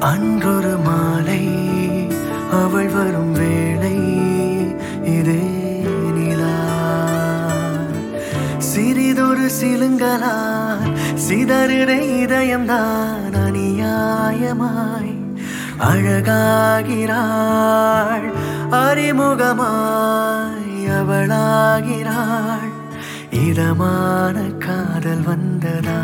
அன்றொரு மாலை அவள் வரும் வேளை இதே நிலா சிறிதொரு சிலுங்கலால் சிதறிட இதயம்தான் அநியாயமாய் அழகாகிறாள் அறிமுகமாய் அவளாகிறாள் இதமான காதல் வந்ததா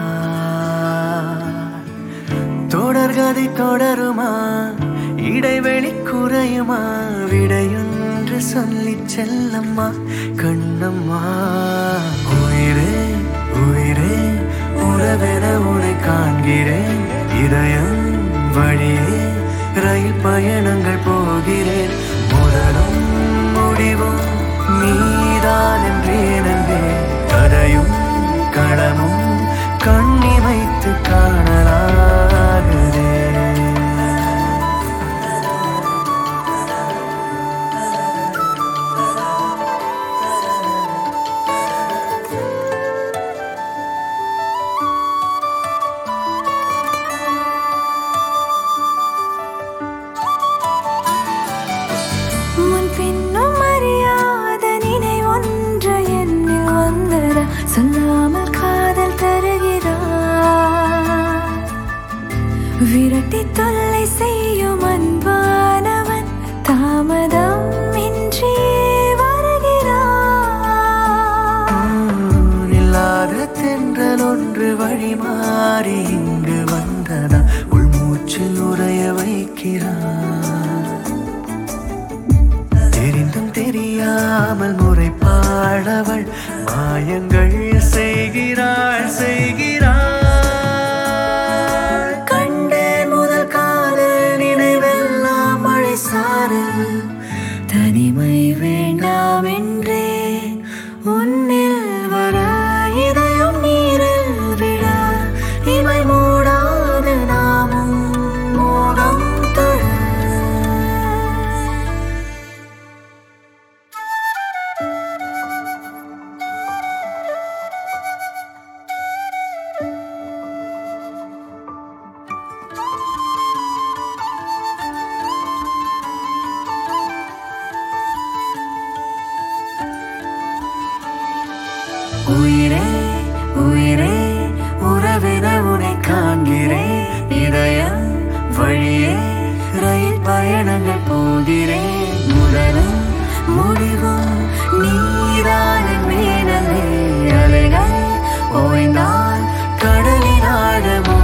தொடர்கதை தொடருமா இடைவெளி குறையுமா விடையொன்று சொல்லிச் செல்லம்மா கண்ணம்மா உயிரே உயிரே உறவென உன்னை காண்கிறேன் இதயம் வழியே ரயில் பயணங்கள் போகிறேன் முதலும் முடிவும் நீதான் என்றேன் அன்பே கதையும் களமும் கண்ணிமைத்து காணலாகுதே முன் பின்னும் அறியாத நினை ஒன்று என்னில் வந்ததா சொல்லாமல் காதல் தருகிறார் விரட்டி தொல்லை செய்யும் அன்பானவன் தாமதம் இன்றி வருகிறார் இல்லாத தென்றல் ஒன்று வழி மாறி இங்கு வந்ததா உள்மூச்சில் உறைய வைக்கிறார் தெரிந்தும் தெரியாமல் முறைப்பாடவள் மாயங்கள் செய்கிறாள் செய்கிறாள் கண்டேன் முதல் காதல் நினைவெல்லாம் மழை சாரல் தனிமை வேண்டாம் என்றே உன்னில் வர இதயம் நீரில் விழ இமை மூடாது நாமும் மோகம் தொழ உயிரே உயிரே உறவென உன்னை காண்கிறேன் இதயம் வழியே ரயில் பயணங்கள் போகிறேன் முதலும் முடிவும் நீதான் மேலே அலைகள் ஓய்ந்தால் கடலின் ஆழமோ